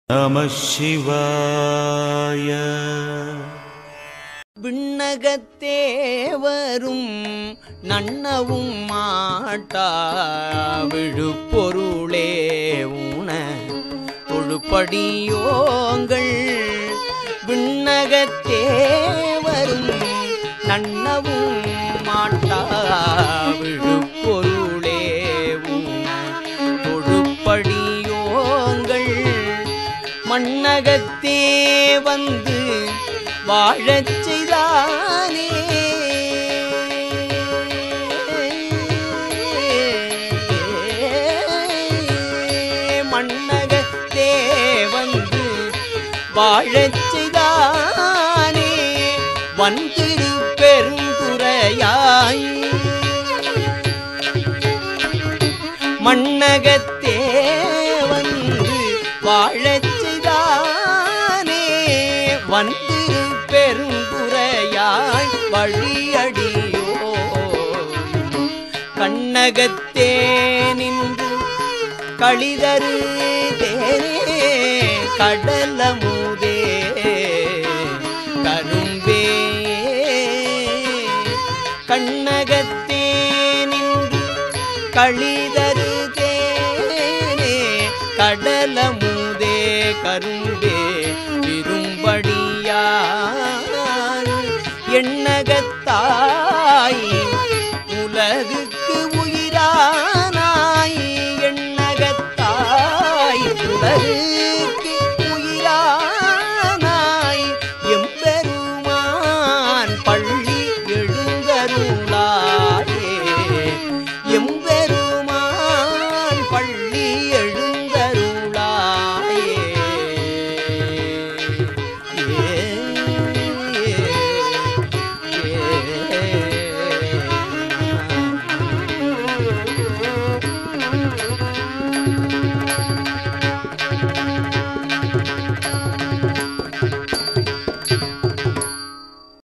நம சிவாய விண்ணகத்தே வரும் நன்னவும் மாட்டா விழுப்பொருளே உண தொழுப்படியோங்கள் விண்ணகத்தே வரும் நன்னவும் மாட்டா விழுப்பொருளே உண தொழுப்படியோங்கள் மண்ணகத்தே வந்து வாழச் செய்தானே மண்ணகத்தே வந்து வாழச் செய்தானே வந்திரு பெருந்துரையாய் மண்ணகத்தே வந்து வாழச் செய்தானே வந்திரு பெருங்குறையாய் வழியடியோ கண்ணகத்தே நின்று களிதரு தேனே கடலமுதே கரும்பே கண்ணகத்தே நின்று களிதரு தேனே கடலமுதே கரும்பே